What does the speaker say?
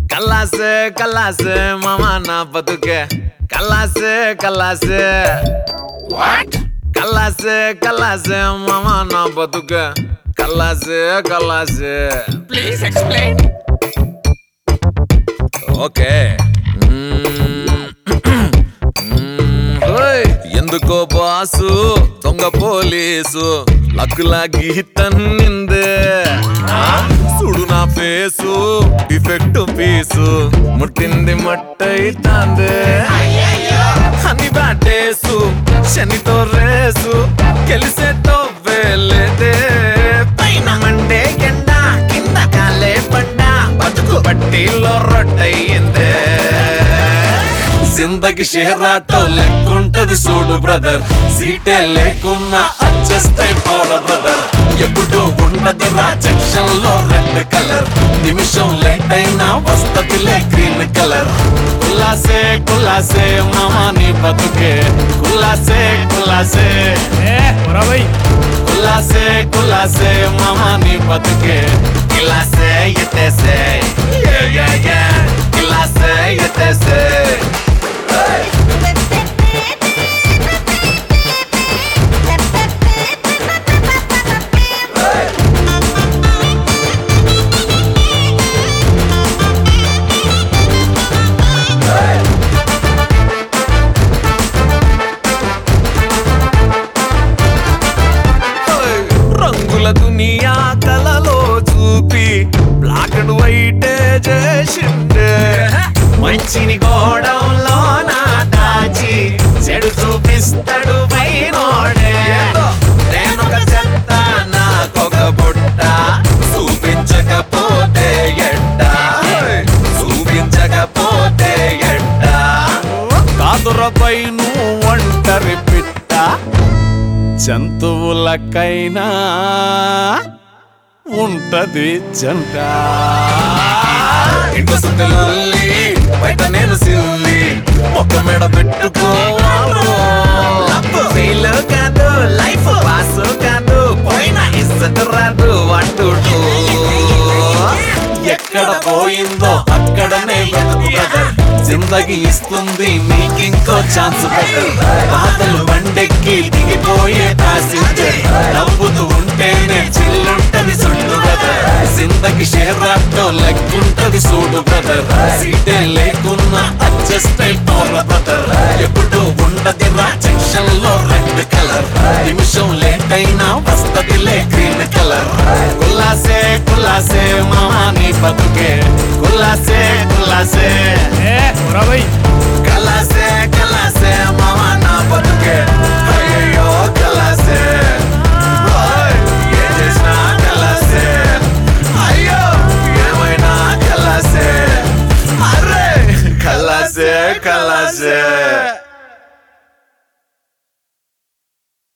కల్లాసే కల్లాసే మామ నా బతుకే కల్లాసే కల్లాసే కల్లాసే కల్లాసే మామ నా బతుకే కల్లాసే కల్లాసే please explain okay hmm. Hmm. ఓయ్. ఎందుకో బాసు దొంగ పోలీసు లక్కులా గీతన్నిందే చూడు నా ఫేసు డిఫెక్ట్ పీసు ముట్టింది మట్టయితాందే అని బ్యాటేసు శనితో రేసు గెలిసేతో వేలేదే పైన మండే ఎండ కింద కాలే పండ బతుకు బట్టీలో రొట్టయిందే జిందగి షేరాటో లెక్కుంటది చూడు బ్రదర్ సీటే లేకున్నా అడ్జస్ట్ అయిపోడ బ్రదర్ ఎప్పుడు ఉండదు రా జంక్షన్ లో రెడ్ కలర్ నిమిషం లేట్ అయినా వస్తదిలే గ్రీన్ కలర్ కులాసే కులాసే మామా నీ బతుకే కులాసే కులాసే కులాసే కులాసే మామా నీ బతుకే కిలాసే ఎత్తేసే Yeah, yeah, yeah. కిలాసే ఎత్తేసే రంగుల దునియా కలలో చూపి బ్లాక్ అండ్ వైట్ చేసిండే మంచిని గోడంలో నా దాచి చెడు చూపిస్తాడు పైనోడే నేనొక చెత్త నాకొక బుట్ట చూపించకపోతే ఎట్ట చూపించకపోతే ఎట్ట కాదురపై నువ్వు ఒంటరి పిట్ట జంతువులకైనా ఉంటది జంట ఇంట్లో సుద్దలుల్లి బయట నేను సిల్లి ఒక మెడ పెట్టుకోవాలి ఫెయిల్ కాదు లైఫ్ పాస్ కాదు పోయిన ఇස්සట రాదు అంటూ ఎక్కడ పోయిందో అక్కడనే వెతుకు బ్రదర్ జిందగి ఇస్తుంది నీకింకో ఛాన్స్ బెటర్ బాధలు బండెక్కి దిగిపోయే ప్యాసింజర్ నవ్వుతూ ఉంటేనే చిల్లుంటది సుళ్ళు బ్రదర్ జిందగి షేరాటో లెక్కుంటది చూడు బ్రదర్ సీటే లేకున్నా అడ్జస్ట్ అయిపోర బ్రదర్ ఎప్పుడు ఉండది రా జంక్షన్ లో రెడ్ కలర్ నిమిషం లేట్ అయినా వస్తదిలే గ్రీన్ కలర్ కులాసే కులాసే మామా నీ బతుకే కులాసే కులాసే కలాసే కలాసే మామా నా బతుకే అయ్యో కలాసే ఓయ్, ఏం చేసినా కలాసే అయ్యో ఏమైనా కలాసే అరే కలాసే కలాసే